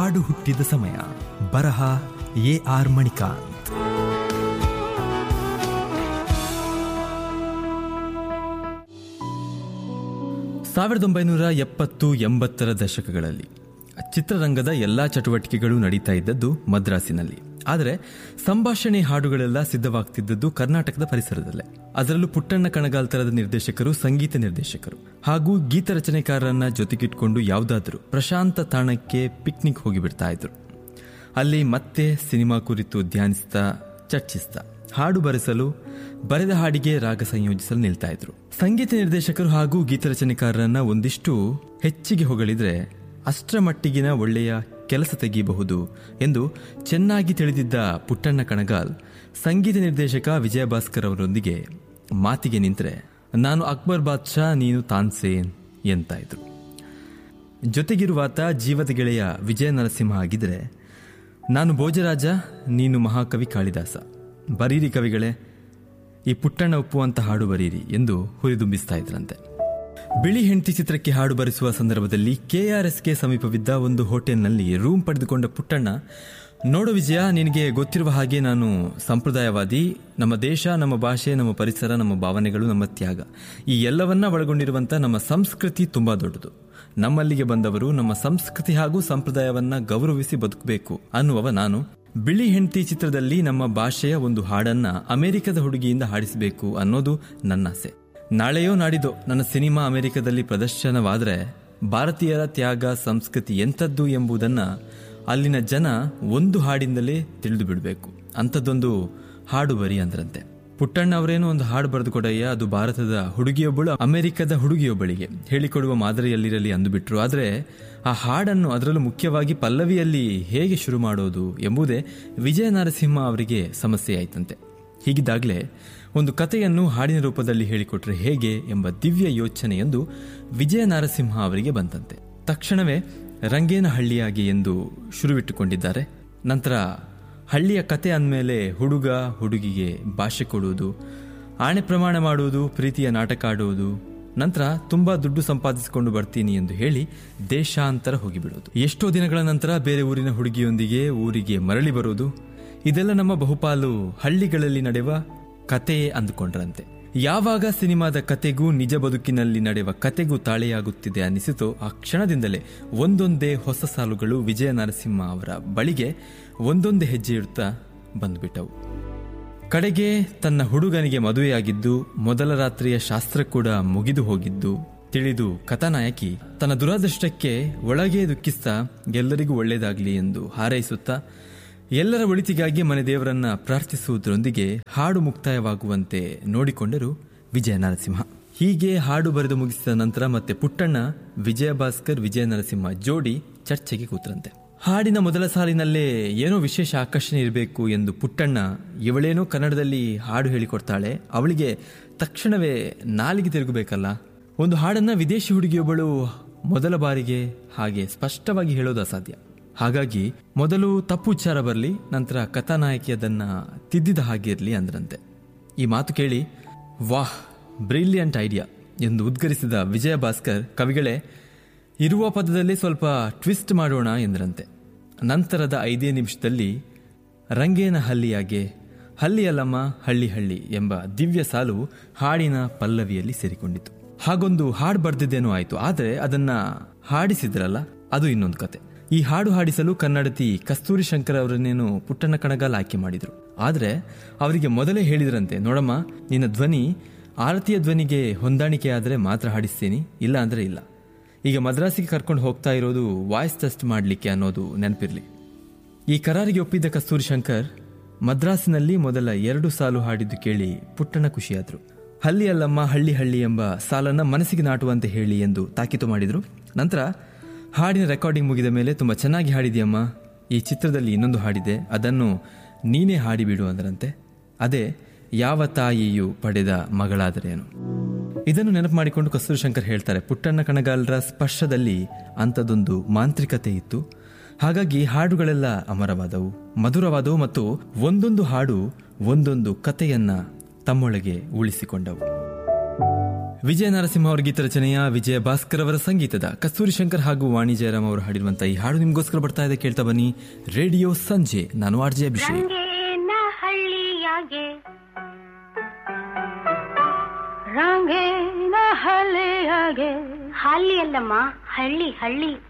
ಹಾಡು ಹುಟ್ಟಿದ ಸಮಯ ಬರಹ ಎ ಆರ್ ಮಣಿಕಾಂತ್ ಸಾವಿರದ ಒಂಬೈನೂರ ಎಪ್ಪತ್ತು ಎಂಬತ್ತರ ದಶಕಗಳಲ್ಲಿ ಚಿತ್ರರಂಗದ ಎಲ್ಲಾ ಚಟುವಟಿಕೆಗಳು ನಡೀತಾ ಇದ್ದದ್ದು ಮದ್ರಾಸಿನಲ್ಲಿ ಆದರೆ ಸಂಭಾಷಣೆ ಹಾಡುಗಳೆಲ್ಲ ಸಿದ್ಧವಾಗ್ತಿದ್ದದ್ದು ಕರ್ನಾಟಕದ ಪರಿಸರದಲ್ಲೇ ಅದರಲ್ಲೂ ಪುಟ್ಟಣ್ಣ ಕಣಗಾಲ್ ತರದ ನಿರ್ದೇಶಕರು ಸಂಗೀತ ನಿರ್ದೇಶಕರು ಹಾಗೂ ಗೀತ ರಚನೆಕಾರರನ್ನ ಜೊತೆಗಿಟ್ಕೊಂಡು ಯಾವುದಾದ್ರೂ ಪ್ರಶಾಂತ ತಾಣಕ್ಕೆ ಪಿಕ್ನಿಕ್ ಹೋಗಿಬಿಡ್ತಾ ಇದ್ರು ಅಲ್ಲಿ ಮತ್ತೆ ಸಿನಿಮಾ ಕುರಿತು ಧ್ಯಾನಿಸ್ತಾ ಚರ್ಚಿಸ್ತಾ ಹಾಡು ಬರೆಸಲು ಬರೆದ ಹಾಡಿಗೆ ರಾಗ ಸಂಯೋಜಿಸಲು ನಿಲ್ತಾ ಇದ್ರು ಸಂಗೀತ ನಿರ್ದೇಶಕರು ಹಾಗೂ ಗೀತ ರಚನೆಕಾರರನ್ನ ಒಂದಿಷ್ಟು ಹೆಚ್ಚಿಗೆ ಹೊಗಳಿದ್ರೆ ಅಷ್ಟರ ಮಟ್ಟಿಗಿನ ಒಳ್ಳೆಯ ಕೆಲಸ ತೆಗೆಯಬಹುದು ಎಂದು ಚೆನ್ನಾಗಿ ತಿಳಿದಿದ್ದ ಪುಟ್ಟಣ್ಣ ಕಣಗಾಲ್ ಸಂಗೀತ ನಿರ್ದೇಶಕ ವಿಜಯ ಭಾಸ್ಕರ್ ಅವರೊಂದಿಗೆ ಮಾತಿಗೆ ನಿಂತರೆ ನಾನು ಅಕ್ಬರ್ ಬಾದ್ಶಾ ನೀನು ತಾನ್ಸೇನ್ ಎಂತ ಇದ್ರು ಜೊತೆಗಿರುವಾತ ಜೀವದ ಗೆಳೆಯ ವಿಜಯ ನರಸಿಂಹ ಆಗಿದ್ರೆ ನಾನು ಭೋಜರಾಜ ನೀನು ಮಹಾಕವಿ ಕಾಳಿದಾಸ ಬರೀರಿ ಕವಿಗಳೇ ಈ ಪುಟ್ಟಣ್ಣ ಒಪ್ಪುವಂತ ಹಾಡು ಬರೀರಿ ಎಂದು ಹುರಿದುಂಬಿಸ್ತಾ ಇದ್ರಂತೆ ಬಿಳಿ ಹೆಂಡತಿ ಚಿತ್ರಕ್ಕೆ ಹಾಡು ಬರೆಸುವ ಸಂದರ್ಭದಲ್ಲಿ ಕೆಆರ್ಎಸ್ಗೆ ಸಮೀಪವಿದ್ದ ಒಂದು ಹೋಟೆಲ್ನಲ್ಲಿ ರೂಮ್ ಪಡೆದುಕೊಂಡ ಪುಟ್ಟಣ್ಣ ನೋಡು ವಿಜಯ ನಿನಗೆ ಗೊತ್ತಿರುವ ಹಾಗೆ ನಾನು ಸಂಪ್ರದಾಯವಾದಿ ನಮ್ಮ ದೇಶ ನಮ್ಮ ಭಾಷೆ ನಮ್ಮ ಪರಿಸರ ನಮ್ಮ ಭಾವನೆಗಳು ನಮ್ಮ ತ್ಯಾಗ ಈ ಎಲ್ಲವನ್ನ ಒಳಗೊಂಡಿರುವಂತ ನಮ್ಮ ಸಂಸ್ಕೃತಿ ತುಂಬಾ ದೊಡ್ಡದು ನಮ್ಮಲ್ಲಿಗೆ ಬಂದವರು ನಮ್ಮ ಸಂಸ್ಕೃತಿ ಹಾಗೂ ಸಂಪ್ರದಾಯವನ್ನ ಗೌರವಿಸಿ ಬದುಕಬೇಕು ಅನ್ನುವವ ನಾನು ಬಿಳಿ ಹೆಂಡತಿ ಚಿತ್ರದಲ್ಲಿ ನಮ್ಮ ಭಾಷೆಯ ಒಂದು ಹಾಡನ್ನ ಅಮೆರಿಕದ ಹುಡುಗಿಯಿಂದ ಹಾಡಿಸಬೇಕು ಅನ್ನೋದು ನನ್ನ ಆಸೆ ನಾಳೆಯೋ ನಾಡಿದೋ ನನ್ನ ಸಿನಿಮಾ ಅಮೆರಿಕದಲ್ಲಿ ಪ್ರದರ್ಶನವಾದರೆ ಭಾರತೀಯರ ತ್ಯಾಗ ಸಂಸ್ಕೃತಿ ಎಂಥದ್ದು ಎಂಬುದನ್ನ ಅಲ್ಲಿನ ಜನ ಒಂದು ಹಾಡಿಂದಲೇ ತಿಳಿದು ಬಿಡಬೇಕು ಅಂಥದ್ದೊಂದು ಹಾಡು ಬರಿ ಅಂದ್ರಂತೆ ಪುಟ್ಟಣ್ಣ ಅವರೇನು ಒಂದು ಹಾಡು ಬರೆದು ಕೊಡಯ್ಯ ಅದು ಭಾರತದ ಹುಡುಗಿಯೊಬ್ಬಳು ಅಮೆರಿಕದ ಹುಡುಗಿಯೊಬ್ಬಳಿಗೆ ಹೇಳಿಕೊಡುವ ಮಾದರಿಯಲ್ಲಿರಲಿ ಅಂದುಬಿಟ್ರು ಆದರೆ ಆ ಹಾಡನ್ನು ಅದರಲ್ಲೂ ಮುಖ್ಯವಾಗಿ ಪಲ್ಲವಿಯಲ್ಲಿ ಹೇಗೆ ಶುರು ಮಾಡೋದು ಎಂಬುದೇ ವಿಜಯ ನರಸಿಂಹ ಅವರಿಗೆ ಸಮಸ್ಯೆ ಆಯ್ತಂತೆ ಹೀಗಿದ್ದಾಗಲೇ ಒಂದು ಕಥೆಯನ್ನು ಹಾಡಿನ ರೂಪದಲ್ಲಿ ಹೇಳಿಕೊಟ್ರೆ ಹೇಗೆ ಎಂಬ ದಿವ್ಯ ಯೋಚನೆಯೊಂದು ವಿಜಯ ನರಸಿಂಹ ಅವರಿಗೆ ಬಂತಂತೆ ತಕ್ಷಣವೇ ರಂಗೇನ ಹಳ್ಳಿಯಾಗಿ ಎಂದು ಶುರುವಿಟ್ಟುಕೊಂಡಿದ್ದಾರೆ ನಂತರ ಹಳ್ಳಿಯ ಕತೆ ಅಂದಮೇಲೆ ಹುಡುಗ ಹುಡುಗಿಗೆ ಭಾಷೆ ಕೊಡುವುದು ಆಣೆ ಪ್ರಮಾಣ ಮಾಡುವುದು ಪ್ರೀತಿಯ ನಾಟಕ ಆಡುವುದು ನಂತರ ತುಂಬಾ ದುಡ್ಡು ಸಂಪಾದಿಸಿಕೊಂಡು ಬರ್ತೀನಿ ಎಂದು ಹೇಳಿ ದೇಶಾಂತರ ಹೋಗಿಬಿಡುವುದು ಎಷ್ಟೋ ದಿನಗಳ ನಂತರ ಬೇರೆ ಊರಿನ ಹುಡುಗಿಯೊಂದಿಗೆ ಊರಿಗೆ ಮರಳಿ ಬರುವುದು ಇದೆಲ್ಲ ನಮ್ಮ ಬಹುಪಾಲು ಹಳ್ಳಿಗಳಲ್ಲಿ ನಡೆಯುವ ಕತೆಯೇ ಅಂದುಕೊಂಡ್ರಂತೆ ಯಾವಾಗ ಸಿನಿಮಾದ ಕತೆಗೂ ನಿಜ ಬದುಕಿನಲ್ಲಿ ನಡೆಯುವ ಕತೆಗೂ ತಾಳೆಯಾಗುತ್ತಿದೆ ಅನಿಸಿತೋ ಆ ಕ್ಷಣದಿಂದಲೇ ಒಂದೊಂದೇ ಹೊಸ ಸಾಲುಗಳು ವಿಜಯ ನರಸಿಂಹ ಅವರ ಬಳಿಗೆ ಒಂದೊಂದೇ ಹೆಜ್ಜೆ ಇಡುತ್ತಾ ಬಂದ್ಬಿಟ್ಟವು ಕಡೆಗೆ ತನ್ನ ಹುಡುಗನಿಗೆ ಮದುವೆಯಾಗಿದ್ದು ಮೊದಲ ರಾತ್ರಿಯ ಶಾಸ್ತ್ರ ಕೂಡ ಮುಗಿದು ಹೋಗಿದ್ದು ತಿಳಿದು ಕಥಾನಾಯಕಿ ತನ್ನ ದುರಾದೃಷ್ಟಕ್ಕೆ ಒಳಗೆ ದುಃಖಿಸ್ತಾ ಎಲ್ಲರಿಗೂ ಒಳ್ಳೆಯದಾಗಲಿ ಎಂದು ಹಾರೈಸುತ್ತಾ ಎಲ್ಲರ ಒಳಿತಿಗಾಗಿ ಮನೆ ದೇವರನ್ನ ಪ್ರಾರ್ಥಿಸುವುದರೊಂದಿಗೆ ಹಾಡು ಮುಕ್ತಾಯವಾಗುವಂತೆ ನೋಡಿಕೊಂಡರು ವಿಜಯ ನರಸಿಂಹ ಹೀಗೆ ಹಾಡು ಬರೆದು ಮುಗಿಸಿದ ನಂತರ ಮತ್ತೆ ಪುಟ್ಟಣ್ಣ ವಿಜಯ ಭಾಸ್ಕರ್ ವಿಜಯ ನರಸಿಂಹ ಜೋಡಿ ಚರ್ಚೆಗೆ ಕೂತರಂತೆ ಹಾಡಿನ ಮೊದಲ ಸಾಲಿನಲ್ಲೇ ಏನೋ ವಿಶೇಷ ಆಕರ್ಷಣೆ ಇರಬೇಕು ಎಂದು ಪುಟ್ಟಣ್ಣ ಇವಳೇನೋ ಕನ್ನಡದಲ್ಲಿ ಹಾಡು ಹೇಳಿಕೊಡ್ತಾಳೆ ಅವಳಿಗೆ ತಕ್ಷಣವೇ ನಾಲಿಗೆ ತಿರುಗಬೇಕಲ್ಲ ಒಂದು ಹಾಡನ್ನ ವಿದೇಶಿ ಹುಡುಗಿಯೊಬ್ಬಳು ಮೊದಲ ಬಾರಿಗೆ ಹಾಗೆ ಸ್ಪಷ್ಟವಾಗಿ ಹೇಳೋದು ಅಸಾಧ್ಯ ಹಾಗಾಗಿ ಮೊದಲು ತಪ್ಪು ಉಚ್ಚಾರ ಬರಲಿ ನಂತರ ಕಥಾನಾಯಕಿ ಅದನ್ನ ತಿದ್ದಿದ ಹಾಗೆ ಇರಲಿ ಅಂದ್ರಂತೆ ಈ ಮಾತು ಕೇಳಿ ವಾಹ್ ಬ್ರಿಲಿಯಂಟ್ ಐಡಿಯಾ ಎಂದು ಉದ್ಗರಿಸಿದ ವಿಜಯ ಭಾಸ್ಕರ್ ಕವಿಗಳೇ ಇರುವ ಪದದಲ್ಲಿ ಸ್ವಲ್ಪ ಟ್ವಿಸ್ಟ್ ಮಾಡೋಣ ಎಂದ್ರಂತೆ ನಂತರದ ಐದೇ ನಿಮಿಷದಲ್ಲಿ ರಂಗೇನ ಹಲ್ಲಿಯಾಗೆ ಹಲ್ಲಿಯಲ್ಲಮ್ಮ ಹಳ್ಳಿ ಹಳ್ಳಿ ಎಂಬ ದಿವ್ಯ ಸಾಲು ಹಾಡಿನ ಪಲ್ಲವಿಯಲ್ಲಿ ಸೇರಿಕೊಂಡಿತು ಹಾಗೊಂದು ಹಾಡು ಬರ್ದಿದ್ದೇನೋ ಆಯ್ತು ಆದರೆ ಅದನ್ನ ಹಾಡಿಸಿದ್ರಲ್ಲ ಅದು ಇನ್ನೊಂದು ಕತೆ ಈ ಹಾಡು ಹಾಡಿಸಲು ಕನ್ನಡತಿ ಕಸ್ತೂರಿ ಶಂಕರ್ ಅವರನ್ನೇನು ಪುಟ್ಟಣ್ಣ ಕಣಗಾಲ್ ಆಯ್ಕೆ ಮಾಡಿದ್ರು ಆದರೆ ಅವರಿಗೆ ಮೊದಲೇ ಹೇಳಿದ್ರಂತೆ ನೋಡಮ್ಮ ನಿನ್ನ ಧ್ವನಿ ಆರತಿಯ ಧ್ವನಿಗೆ ಹೊಂದಾಣಿಕೆ ಆದರೆ ಮಾತ್ರ ಹಾಡಿಸ್ತೀನಿ ಇಲ್ಲ ಅಂದ್ರೆ ಇಲ್ಲ ಈಗ ಮದ್ರಾಸಿಗೆ ಕರ್ಕೊಂಡು ಹೋಗ್ತಾ ಇರೋದು ವಾಯ್ಸ್ ಟೆಸ್ಟ್ ಮಾಡಲಿಕ್ಕೆ ಅನ್ನೋದು ನೆನಪಿರ್ಲಿ ಈ ಕರಾರಿಗೆ ಒಪ್ಪಿದ್ದ ಕಸ್ತೂರಿ ಶಂಕರ್ ಮದ್ರಾಸಿನಲ್ಲಿ ಮೊದಲ ಎರಡು ಸಾಲು ಹಾಡಿದ್ದು ಕೇಳಿ ಪುಟ್ಟಣ್ಣ ಖುಷಿಯಾದ್ರು ಹಳ್ಳಿ ಅಲ್ಲಮ್ಮ ಹಳ್ಳಿ ಹಳ್ಳಿ ಎಂಬ ಸಾಲನ್ನ ಮನಸ್ಸಿಗೆ ನಾಟುವಂತೆ ಹೇಳಿ ಎಂದು ತಾಕೀತು ಮಾಡಿದ್ರು ನಂತರ ಹಾಡಿನ ರೆಕಾರ್ಡಿಂಗ್ ಮುಗಿದ ಮೇಲೆ ತುಂಬಾ ಚೆನ್ನಾಗಿ ಹಾಡಿದೆಯಮ್ಮ ಈ ಚಿತ್ರದಲ್ಲಿ ಇನ್ನೊಂದು ಹಾಡಿದೆ ಅದನ್ನು ನೀನೇ ಹಾಡಿಬಿಡು ಅಂದ್ರಂತೆ ಅದೇ ಯಾವ ತಾಯಿಯು ಪಡೆದ ಮಗಳಾದರೇನು ಇದನ್ನು ನೆನಪು ಮಾಡಿಕೊಂಡು ಕಸ್ತೂರಿ ಶಂಕರ್ ಹೇಳ್ತಾರೆ ಪುಟ್ಟಣ್ಣ ಕಣಗಾಲರ ಸ್ಪರ್ಶದಲ್ಲಿ ಅಂಥದ್ದೊಂದು ಮಾಂತ್ರಿಕತೆ ಇತ್ತು ಹಾಗಾಗಿ ಹಾಡುಗಳೆಲ್ಲ ಅಮರವಾದವು ಮಧುರವಾದವು ಮತ್ತು ಒಂದೊಂದು ಹಾಡು ಒಂದೊಂದು ಕಥೆಯನ್ನ ತಮ್ಮೊಳಗೆ ಉಳಿಸಿಕೊಂಡವು ವಿಜಯ ನರಸಿಂಹ ಅವರ ಗೀತ ರಚನೆಯ ವಿಜಯ ಭಾಸ್ಕರ್ ಅವರ ಸಂಗೀತದ ಕಸ್ತೂರಿ ಶಂಕರ್ ಹಾಗೂ ವಾಣಿ ಜಯರಾಮ್ ಅವರು ಹಾಡಿರುವಂತಹ ಈ ಹಾಡು ನಿಮ್ಗೋಸ್ಕರ ಬರ್ತಾ ಇದೆ ಕೇಳ್ತಾ ಬನ್ನಿ ರೇಡಿಯೋ ಸಂಜೆ ನಾನು ಆರ್ ಜೆ ಅಭಿಷೇಕ್ ರಂಗೇನ ಹಳ್ಳಿಯಾಗೆ ರಂಗೇನ ಹಳ್ಳಿಯಾಗೆ ಹಳ್ಳಿ ಅಲ್ಲಮ್ಮ ಹಳ್ಳಿ ಹಳ್ಳಿ